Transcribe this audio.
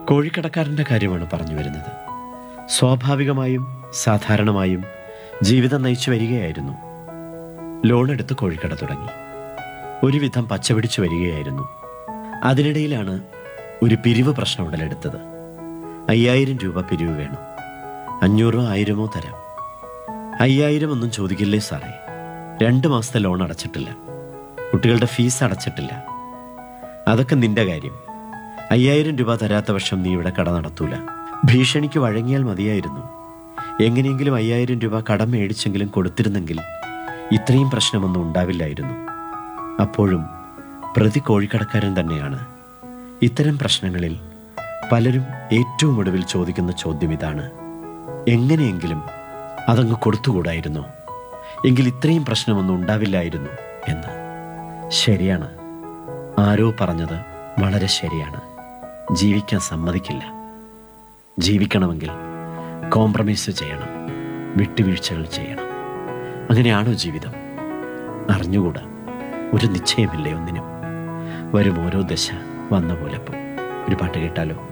കോഴിക്കടക്കാരൻ്റെ കാര്യമാണ് പറഞ്ഞു വരുന്നത് സ്വാഭാവികമായും സാധാരണമായും ജീവിതം നയിച്ചു വരികയായിരുന്നു ലോൺ എടുത്ത് കോഴിക്കട തുടങ്ങി ഒരുവിധം പച്ചപിടിച്ചു വരികയായിരുന്നു അതിനിടയിലാണ് ഒരു പിരിവ് പ്രശ്നം ഉടലെടുത്തത് അയ്യായിരം രൂപ പിരിവ് വേണം അഞ്ഞൂറോ ആയിരമോ തരാം അയ്യായിരം ഒന്നും ചോദിക്കില്ലേ സാറേ രണ്ട് മാസത്തെ ലോൺ അടച്ചിട്ടില്ല കുട്ടികളുടെ ഫീസ് അടച്ചിട്ടില്ല അതൊക്കെ നിന്റെ കാര്യം അയ്യായിരം രൂപ തരാത്ത പക്ഷം നീ ഇവിടെ കട നടത്തൂല ഭീഷണിക്ക് വഴങ്ങിയാൽ മതിയായിരുന്നു എങ്ങനെയെങ്കിലും അയ്യായിരം രൂപ കടം മേടിച്ചെങ്കിലും കൊടുത്തിരുന്നെങ്കിൽ ഇത്രയും പ്രശ്നമൊന്നും ഉണ്ടാവില്ലായിരുന്നു അപ്പോഴും പ്രതി കോഴിക്കടക്കാരൻ തന്നെയാണ് ഇത്തരം പ്രശ്നങ്ങളിൽ പലരും ഏറ്റവും ഒടുവിൽ ചോദിക്കുന്ന ചോദ്യം ഇതാണ് എങ്ങനെയെങ്കിലും അതങ്ങ് കൊടുത്തുകൂടായിരുന്നോ എങ്കിൽ ഇത്രയും പ്രശ്നമൊന്നും ഉണ്ടാവില്ലായിരുന്നു എന്ന് ശരിയാണ് ആരോ പറഞ്ഞത് വളരെ ശരിയാണ് ജീവിക്കാൻ സമ്മതിക്കില്ല ജീവിക്കണമെങ്കിൽ കോംപ്രമൈസ് ചെയ്യണം വിട്ടുവീഴ്ചകൾ ചെയ്യണം അങ്ങനെയാണോ ജീവിതം അറിഞ്ഞുകൂടാ ഒരു നിശ്ചയമില്ലേ ഒന്നിനും വരും ഓരോ ദശ വന്ന പോലെ പോ ഒരു പാട്ട് കേട്ടാലോ